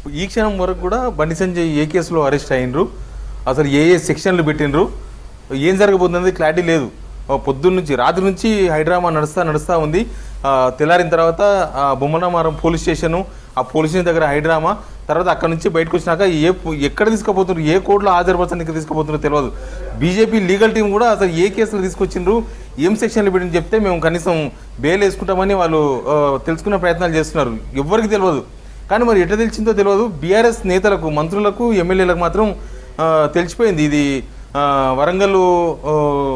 ఈ క్షణం వరకు కూడా బండి సంజయ్ ఏ కేసులో అరెస్ట్ అయినరు అసలు ఏ ఏ సెక్షన్లు పెట్టినరు ఏం జరగబోతుంది క్లారిటీ లేదు ఆ, పొద్దున్న నుంచి రాత్రి నుంచి హైడ్రామా నడుస్తా నడుస్తూ ఉంది ఆ, తెల్లారిన తర్వాత ఆ, బొమ్మనమారం పోలీస్ స్టేషను ఆ పోలీస్ స్టేషన్ దగ్గర హైడ్రామా తర్వాత అక్కడ నుంచి బయటకు వచ్చినాక ఏ ఎక్కడ తీసుకుపోతున్నారు ఏ కోర్టులో హాజరుపరచడానికి తీసుకుపోతున్నారో తెలియదు బీజేపీ లీగల్ టీం కూడా అసలు ఏ కేసులు తీసుకొచ్చిండ్రు ఏం సెక్షన్లు పెట్టిన చెప్తే మేము కనీసం బెయిల్ వేసుకుంటామని వాళ్ళు ఆ, తెలుసుకునే ప్రయత్నాలు చేస్తున్నారు ఎవరికి తెలియదు కానీ మరి ఎట్లా తెలిసిందో తెలియదు బీఆర్ఎస్ నేతలకు మంత్రులకు ఎమ్మెల్యేలకు మాత్రం ఆ, తెలిసిపోయింది ఇది ఆ, వరంగల్ ఆ,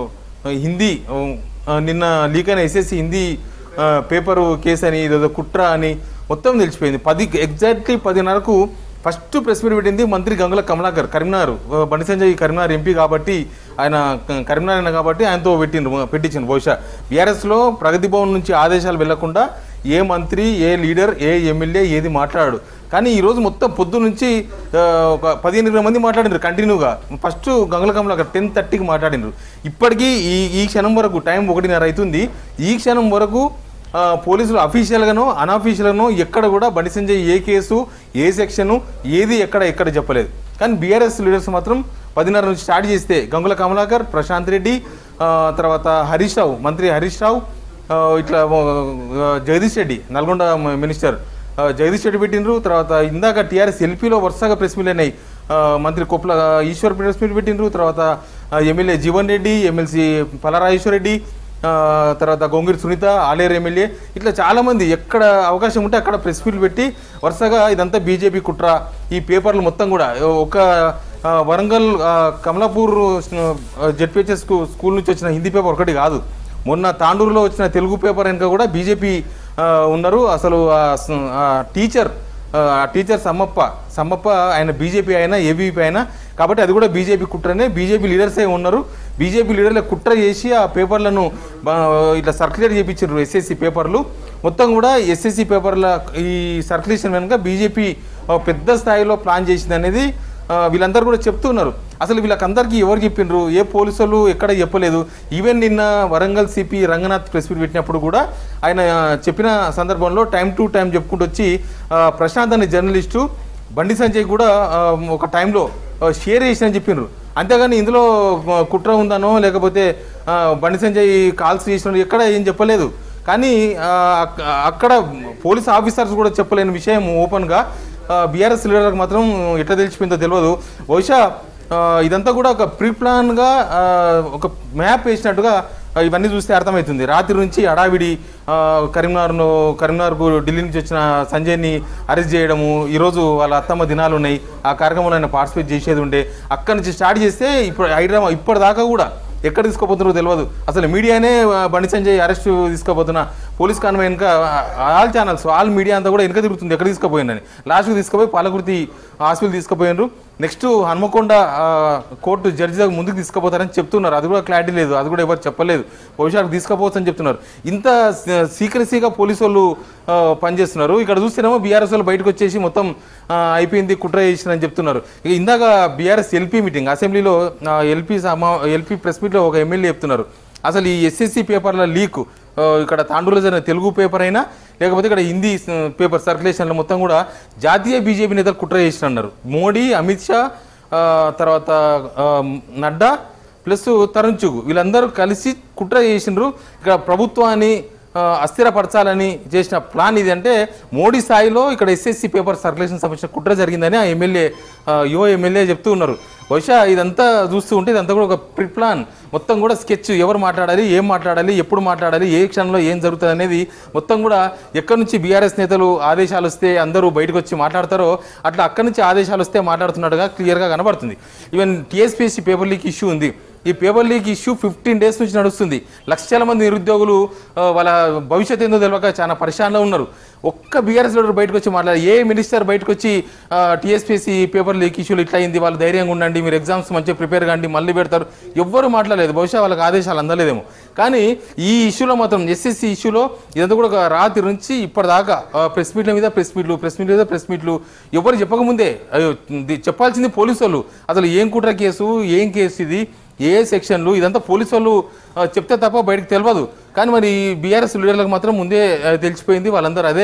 హిందీ ఆ, నిన్న లీక్ అయిన ఎస్ఎస్సి హిందీ ఆ, పేపరు కేసు అని ఇదేదో కుట్ర అని మొత్తం తెలిసిపోయింది పది ఎగ్జాక్ట్లీ పదిన్నరకు ఫస్ట్ ప్రెస్ మీట్ పెట్టింది మంత్రి గంగుల కమలాకర్ కరీంనగర్ ఆ, బండి సంజయ్ కరీంనగర్ ఎంపీ కాబట్టి ఆయన క- కరీంనగర్ ఆయన కాబట్టి ఆయనతో పెట్టిండ్రు పెట్టించింది బహుశా బీఆర్ఎస్లో ప్రగతి భవన్ నుంచి ఆదేశాలు వెళ్లకుండా ఏ మంత్రి ఏ లీడర్ ఏ ఎమ్మెల్యే ఏది మాట్లాడాడు కానీ ఈరోజు మొత్తం పొద్దు నుంచి ఆ, ఒక పదిహేను ఇరవై మంది మాట్లాడినారు కంటిన్యూగా ఫస్ట్ గంగుల కమలాకర్ టెన్ థర్టీకి మాట్లాడినారు ఇప్పటికీ ఈ ఈ క్షణం వరకు టైం ఒకటిన్నర అవుతుంది ఈ క్షణం వరకు ఆ, పోలీసులు అఫీషియల్గానో అన్అఫీషియల్గానో ఎక్కడ కూడా బండి సంజయ్ ఏ కేసు ఏ సెక్షను ఏది ఎక్కడ ఎక్కడ చెప్పలేదు కానీ బీఆర్ఎస్ లీడర్స్ మాత్రం పదిన్నర నుంచి స్టార్ట్ చేస్తే గంగుల కమలాకర్ ప్రశాంత్ రెడ్డి ఆ, తర్వాత హరీష్ రావు మంత్రి హరీష్ రావు ఆ, ఇట్లా ఆ, జగదీష్ రెడ్డి నల్గొండ మ- మినిస్టర్ ఆ, జగదీష్ రెడ్డి పెట్టిండ్రు తర్వాత ఇందాక టీఆర్ఎస్ ఎల్పీలో వరుసగా ప్రెస్ మీట్లు అయినాయి ఆ, మంత్రి కొప్పుల ఈశ్వర్ ప్రెస్ మీట్ పెట్టిండ్రు తర్వాత ఆ, ఎమ్మెల్యే జీవన్ రెడ్డి ఎమ్మెల్సీ పలరాజేశ్వర్ రెడ్డి ఆ, తర్వాత గొంగిరి సునీత ఆలేరు ఎమ్మెల్యే ఇట్లా చాలామంది ఎక్కడ అవకాశం ఉంటే అక్కడ ప్రెస్ మీట్లు పెట్టి వరుసగా ఇదంతా బీజేపీ కుట్ర ఈ పేపర్లు మొత్తం కూడా ఒక ఆ, వరంగల్ ఆ, కమలాపూర్ జెడ్పిహెచ్ఎస్ స్కూల్ నుంచి వచ్చిన హిందీ పేపర్ ఒకటి కాదు మొన్న తాండూరులో వచ్చిన తెలుగు పేపర్ వెనుక కూడా బీజేపీ ఉన్నారు అసలు ఆ స- ఆ టీచర్ ఆ టీచర్ సమ్మప్ప సమ్మప్ప ఆయన బీజేపీ అయినా ఏబీపీ అయినా కాబట్టి అది కూడా బీజేపీ కుట్రనే బీజేపీ లీడర్సే ఉన్నారు బీజేపీ లీడర్లు కుట్ర చేసి ఆ పేపర్లను బా- ఇట్లా సర్క్యులేట్ చేయించారు ఎస్ఎస్సి పేపర్లు మొత్తం కూడా ఎస్ఎస్సి పేపర్ల ఈ సర్క్యులేషన్ వెనుక బీజేపీ పెద్ద స్థాయిలో ప్లాన్ చేసింది అనేది ఆ, వీళ్ళందరూ కూడా చెప్తున్నారు అసలు వీళ్ళకందరికీ ఎవరు చెప్పిండ్రు ఏ పోలీసులు ఎక్కడ చెప్పలేదు ఈవెన్ నిన్న Warangal CP Ranganath press meet పెట్టినప్పుడు కూడా ఆయన ఆ, చెప్పిన సందర్భంలో టైం టు టైం చెప్పుకుంటూ వచ్చి ఆ, ప్రశాంత్ అనే జర్నలిస్టు బండి సంజయ్ కూడా ఆ, ఒక టైంలో ఆ, షేర్ చేసిన చెప్పిండ్రు అంతేగాని ఇందులో ఆ, కుట్ర ఉందనో లేకపోతే ఆ, బండి సంజయ్ కాల్స్ చేసిన ఎక్కడ ఏం చెప్పలేదు కానీ ఆ, అక్- అక్కడ పోలీస్ ఆఫీసర్స్ కూడా చెప్పలేని విషయం ఓపెన్గా బీఆర్ఎస్ లీడర్కి మాత్రం ఎట్లా తెలిసిపోయిందో తెలియదు బహుశా ఆ, ఇదంతా కూడా ఒక ప్రీ ప్లాన్గా ఆ, ఒక మ్యాప్ వేసినట్టుగా ఆ, ఇవన్నీ చూస్తే అర్థమవుతుంది రాత్రి నుంచి హడావిడి ఆ, కరీంనగర్ను కరీంనగర్కు ఢిల్లీ నుంచి వచ్చిన సంజయ్ని అరెస్ట్ చేయడము ఈరోజు వాళ్ళ అత్తమ్మ దినాలు ఉన్నాయి ఆ కార్యక్రమంలో ఆయన పార్టిసిపేట్ చేసేది ఉండే అక్కడి నుంచి స్టార్ట్ చేస్తే ఇప్పుడు హైదరాబాద్ ఇప్పటిదాకా కూడా ఎక్కడ తీసుకుపోతున్నారో తెలియదు అసలు మీడియానే ఆ, బండి సంజయ్ అరెస్ట్ తీసుకుపోతున్న పోలీస్ కాన్వాయ్ వెనుక ఆల్ ఛానల్స్ ఆల్ మీడియా అంతా కూడా వెనక తిరుగుతుంది ఎక్కడ తీసుకుపోయిందని లాస్ట్కి తీసుకుపోయి పాలకుర్తి హాస్పిటల్ తీసుకుపోయినారు నెక్స్ట్ హన్మకొండ ఆ, కోర్టు జడ్జి దగ్గర ముందుకు తీసుకుపోతారని చెప్తున్నారు అది కూడా క్లారిటీ లేదు అది కూడా ఎవరు చెప్పలేదు భవిష్యత్తు తీసుకుపోవచ్చు అని చెప్తున్నారు ఇంత సీక్రసీగా పోలీసు వాళ్ళు ఆ, పనిచేస్తున్నారు ఇక్కడ చూస్తేనేమో బీఆర్ఎస్ వాళ్ళు బయటకు వచ్చేసి మొత్తం ఆ, అయిపోయింది కుట్ర చేసినని చెప్తున్నారు ఇక ఇందాక బీఆర్ఎస్ ఎల్పీ మీటింగ్ అసెంబ్లీలో ఎల్పీ సమా ఎల్పీ ప్రెస్ మీట్లో ఒక ఎమ్మెల్యే చెప్తున్నారు అసలు ఈ ఎస్ఎస్సి పేపర్ల లీక్ ఇక్కడ తాండూరులో జరిగిన తెలుగు పేపర్ అయినా లేకపోతే ఇక్కడ హిందీ ఆ, పేపర్ సర్క్యులేషన్లో మొత్తం కూడా జాతీయ బీజేపీ నేతలు కుట్ర చేసిన అన్నారు మోడీ అమిత్ షా ఆ, తర్వాత ఆ, నడ్డా ప్లస్ తరుణ్ చుగ్ వీళ్ళందరూ కలిసి కుట్ర చేసిండ్రు ఇక్కడ ప్రభుత్వాన్ని ఆ, అస్థిరపరచాలని చేసిన ప్లాన్ ఇది అంటే మోడీ స్థాయిలో ఇక్కడ ఎస్ఎస్సి పేపర్ సర్క్యులేషన్ సంబంధించిన కుట్ర జరిగిందని ఆ ఎమ్మెల్యే ఆ, యువ ఎమ్మెల్యే చెప్తూ ఉన్నారు బహుశా ఇదంతా చూస్తూ ఉంటే ఇదంతా కూడా ఒక ప్రీ ప్లాన్ మొత్తం కూడా స్కెచ్ ఎవరు మాట్లాడాలి ఏం మాట్లాడాలి ఎప్పుడు మాట్లాడాలి ఏ క్షణంలో ఏం జరుగుతుంది అనేది మొత్తం కూడా ఎక్కడి నుంచి బీఆర్ఎస్ నేతలు ఆదేశాలు వస్తే అందరూ బయటకు వచ్చి మాట్లాడతారో అట్లా అక్కడి నుంచి ఆదేశాలు వస్తే మాట్లాడుతున్నట్టుగా క్లియర్గా కనబడుతుంది even TSPSC paper leak issue ఉంది ఈ paper leak issue fifteen days నుంచి నడుస్తుంది లక్షల మంది నిరుద్యోగులు ఆ, వాళ్ళ భవిష్యత్తు ఏందో తెలియక చాలా పరిశానలో ఉన్నారు ఒక్క బీఆర్ఎస్ లీడర్ బయటకు వచ్చి మాట్లాడారు ఏ మినిస్టర్ బయటకు వచ్చి టీఎస్పీఎస్సీ పేపర్ లీక్ ఇష్యూలు ఇట్లా అయింది వాళ్ళు ధైర్యంగా ఉండండి మీరు ఎగ్జామ్స్ మంచిగా ప్రిపేర్ కాండి మళ్ళీ పెడతారు ఎవ్వరు మాట్లాడలేదు బహుశా వాళ్ళకి ఆదేశాలు అందలేదేమో కానీ ఈ ఇష్యూలో మాత్రం ఎస్ఎస్సి ఇష్యూలో ఇదంతా కూడా ఒక రాత్రి నుంచి ఇప్పటిదాకా ప్రెస్ మీట్ల మీద ప్రెస్ మీట్లు ప్రెస్ మీట్ల మీద ప్రెస్ మీట్లు ఎవరు చెప్పకముందే అయ్యో, ఇది చెప్పాల్సింది పోలీసు వాళ్ళు అసలు ఏం కుట్ర కేసు ఏం కేసు ఇది ఏ సెక్షన్లు ఇదంతా పోలీసు వాళ్ళు ఆ, చెప్తే తప్ప బయటకు తెలియదు కానీ మరి బీఆర్ఎస్ లీడర్లకు మాత్రం ముందే ఆ, తెలిసిపోయింది వాళ్ళందరూ అదే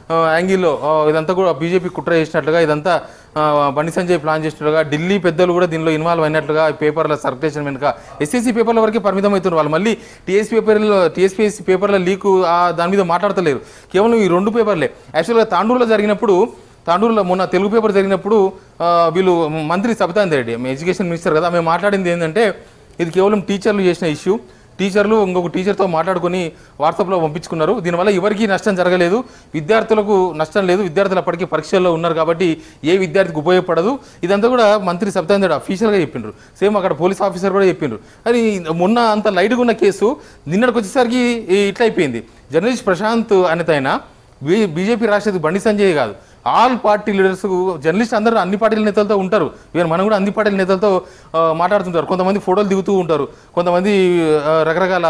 ఆ, యాంగిల్లో ఆ, ఇదంతా కూడా బీజేపీ కుట్ర చేసినట్లుగా ఇదంతా ఆ, బండి సంజయ్ ప్లాన్ చేసినట్లుగా ఢిల్లీ పెద్దలు కూడా దీనిలో ఇన్వాల్వ్ అయినట్లుగా ఈ పేపర్ల సర్క్యులేషన్ వెనుక ఎస్ఎస్సీ పేపర్ల వరకే పరిమితం అవుతున్నారు వాళ్ళు మళ్ళీ టీఎస్ పేపర్లో టీఎస్పీఎస్సీ పేపర్ల లీకు దాని మీద మాట్లాడతలేరు కేవలం ఈ రెండు పేపర్లే యాక్చువల్గా తాండూరులో జరిగినప్పుడు తాండూరులో మొన్న తెలుగు పేపర్ జరిగినప్పుడు ఆ, వీళ్ళు మంత్రి సబితాంద్ రెడ్డి ఎడ్యుకేషన్ మినిస్టర్ కదా మేము మాట్లాడింది ఏంటంటే ఇది కేవలం టీచర్లు చేసిన ఇష్యూ టీచర్లు ఇంకొక టీచర్తో మాట్లాడుకొని వాట్సాప్లో పంపించుకున్నారు దీనివల్ల ఎవరికీ నష్టం జరగలేదు విద్యార్థులకు నష్టం లేదు విద్యార్థులు అప్పటికీ పరీక్షల్లో ఉన్నారు కాబట్టి ఏ విద్యార్థికి ఉపయోగపడదు ఇదంతా కూడా మంత్రి సత్యేంద్ర అఫీషియల్గా చెప్పిండ్రు సేమ్ అక్కడ పోలీస్ ఆఫీసర్ కూడా చెప్పిండ్రు అని మొన్న అంత లైట్గా ఉన్న కేసు నిన్నటికి వచ్చేసరికి ఈ ఇట్లా అయిపోయింది జర్నలిస్ట్ ప్రశాంత్ అనేతైనా బీ బీజేపీ రాష్ట్ర బండి సంజయ్ కాదు ఆల్ పార్టీ లీడర్స్ జర్నలిస్ట్ అందరూ అన్ని పార్టీల నేతలతో ఉంటారు ఈవెన్ మనం కూడా అన్ని పార్టీల నేతలతో ఆ, మాట్లాడుతుంటారు కొంతమంది ఫోటోలు దిగుతూ ఉంటారు కొంతమంది ఆ, రకరకాల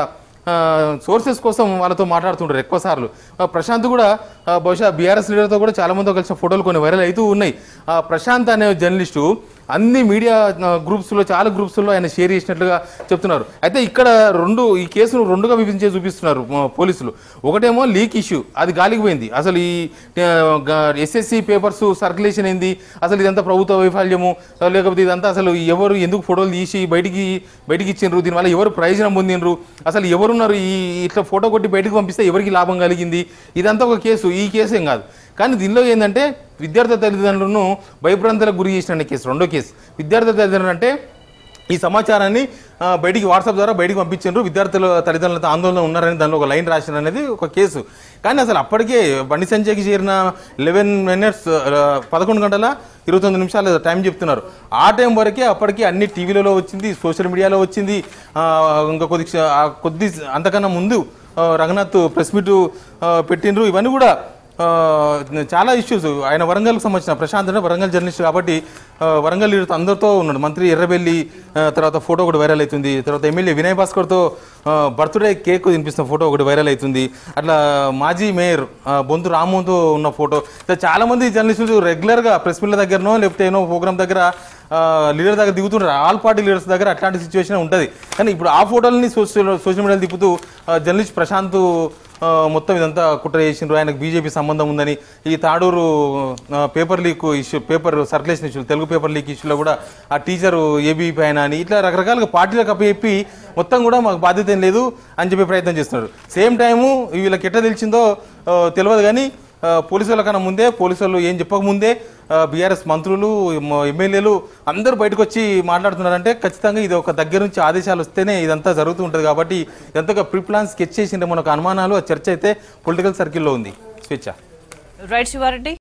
సోర్సెస్ కోసం వాళ్ళతో మాట్లాడుతుంటారు ఎక్కువ సార్లు ఆ, ప్రశాంత్ కూడా ఆ, బహుశా బీఆర్ఎస్ లీడర్తో కూడా చాలా మందితో కలిసిన ఫోటోలు కొన్ని వైరల్ అవుతూ ఉన్నాయి ఆ, ప్రశాంత్ అనే జర్నలిస్టు అన్ని మీడియా ఆ, గ్రూప్స్లో చాలా గ్రూప్స్లో ఆయన షేర్ చేసినట్లుగా చెప్తున్నారు అయితే ఇక్కడ రెండు ఈ కేసును రెండుగా విభజించే చూపిస్తున్నారు ఆ, పోలీసులు ఒకటేమో లీక్ ఇష్యూ అది గాలికి పోయింది అసలు ఈ ఎస్ఎస్సి పేపర్స్ సర్క్యులేషన్ ఏంది అసలు ఇదంతా ప్రభుత్వ వైఫల్యము ఆ, లేకపోతే ఇదంతా అసలు ఎవరు ఎందుకు ఫోటోలు తీసి బయటికి బయటికి ఇచ్చిండ్రు దీనివల్ల ఎవరు ప్రయోజనం పొందిండ్రు అసలు ఎవరున్నారు ఈ ఇట్లా ఫోటో కొట్టి బయటకు పంపిస్తే ఎవరికి లాభం కలిగింది ఇదంతా ఒక కేసు ఈ కేసు ఏం కాదు కానీ దీనిలో ఏంటంటే విద్యార్థి తల్లిదండ్రులను భయభ్రాంతులకు గురి చేసిన కేసు రెండో కేసు విద్యార్థి తల్లిదండ్రులు అంటే ఈ సమాచారాన్ని ఆ, బయటికి వాట్సాప్ ద్వారా బయటికి పంపించారు విద్యార్థుల తల్లిదండ్రులతో ఆందోళన ఉన్నారని దానిలో ఒక లైన్ రాసిన అనేది ఒక కేసు కానీ అసలు అప్పటికే బండి సంజయ్కి చేరిన లెవెన్ మినిట్స్ పదకొండు గంటల ఇరవై తొమ్మిది నిమిషాలు టైం చెప్తున్నారు ఆ టైం వరకే అప్పటికి అన్ని టీవీలలో వచ్చింది సోషల్ మీడియాలో వచ్చింది ఆ, ఇంకా కొద్ది క్ష- ఆ కొద్ది అంతకన్నా ముందు ఆ, రఘునాథ్ ప్రెస్ మీట్ పెట్టిండ్రు ఇవన్నీ కూడా ఆ, చాలా ఇష్యూస్ ఆయన వరంగల్కి సంబంధించిన ప్రశాంత్ అంటే వరంగల్ జర్నలిస్ట్ కాబట్టి ఆ, వరంగల్ లీడర్తో అందరితో ఉన్నాడు మంత్రి ఎర్రబెల్లి ఆ, తర్వాత ఫోటో ఒకటి వైరల్ అవుతుంది తర్వాత ఎమ్మెల్యే వినయ్ భాస్కర్తో బర్త్డే కేక్ తినిపిస్తున్న ఫోటో ఒకటి వైరల్ అవుతుంది అట్లా మాజీ మేయర్ ఆ, బొంతు రామ్మోహన్తో ఉన్న ఫోటో ఇట్లా చాలా మంది జర్నలిస్టులు రెగ్యులర్గా ప్రెస్ మీట్ల దగ్గరనో లేకపోతే ఏనో ప్రోగ్రామ్ దగ్గర లీడర్ దగ్గర దిగుతుంటారు ఆల్ పార్టీ లీడర్స్ దగ్గర అట్లాంటి సిచ్యువేషన్ ఉంటుంది కానీ ఇప్పుడు ఆ ఫోటోలని సోషల్ సోషల్ మీడియాలో తిప్పుతూ ఆ, జర్నలిస్ట్ ప్రశాంత్ ఆ, మొత్తం ఇదంతా కుట్ర చేసిండ్రు ఆయనకు బీజేపీ సంబంధం ఉందని ఈ తాడూరు ఆ, paper leak issue paper circulation issue Telugu paper leak ఇష్యూలో కూడా ఆ టీచరు ఏబీపీ పైన అని ఇట్లా రకరకాలుగా పార్టీలకు అప్పచెప్పి మొత్తం కూడా మాకు బాధ్యత ఏం లేదు అని చెప్పే ప్రయత్నం చేస్తున్నారు సేమ్ టైము వీళ్ళకి ఎట్లా తెలిసిందో ఆ, తెలియదు కానీ ఆ, పోలీసు వాళ్ళ కన్నా ముందే పోలీసు వాళ్ళు ఏం చెప్పకముందే బీఆర్ఎస్ మంత్రులు మ- ఎమ్మెల్యేలు అందరూ బయటకు వచ్చి మాట్లాడుతున్నారంటే ఖచ్చితంగా ఇది ఒక దగ్గర నుంచి ఆదేశాలు వస్తేనే ఇదంతా జరుగుతూ ఉంటుంది కాబట్టి ఇదంతా ప్రీ ప్లాన్ స్కెచ్ చేసిండే మనకు అనుమానాలు ఆ చర్చ అయితే పొలిటికల్ సర్కిల్లో ఉంది స్వేచ్ఛ రైట్ శివారెడ్డి